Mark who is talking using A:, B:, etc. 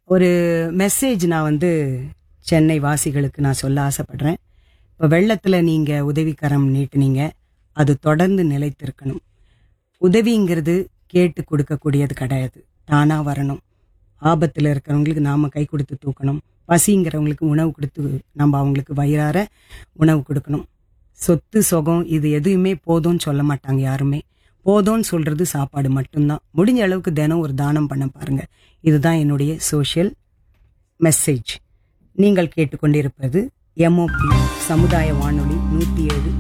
A: ஒரு மெசேஜ் நான் வந்து சென்னை வாசிகளுக்கு நான் சொல்ல ஆசைப்படுறேன் இப்போ வெள்ளத்தில் நீங்கள் உதவிக்கரம் நீட்டுனீங்க அது தொடர்ந்து நிலைத்திருக்கணும் உதவிங்கிறது கேட்டு கொடுக்கக்கூடியது கிடையாது தானாக வரணும் ஆபத்தில் இருக்கிறவங்களுக்கு நாம் கை கொடுத்து தூக்கணும் பசிங்கிறவங்களுக்கு உணவு கொடுத்து நம்ம அவங்களுக்கு வயிறார உணவு கொடுக்கணும் சொத்து சுகம் இது எதுவுமே போதும்னு சொல்ல மாட்டாங்க யாருமே போதும்னு சொல்றது சாப்பாடு மட்டும்தான் முடிஞ்ச அளவுக்கு தினம் ஒரு தானம் பண்ண பாருங்க இதுதான் என்னுடைய சோஷியல் மெசேஜ் நீங்கள் கேட்டுக்கொண்டிருப்பது எம்ஓபி சமுதாய வானொலி நூற்றி ஏழு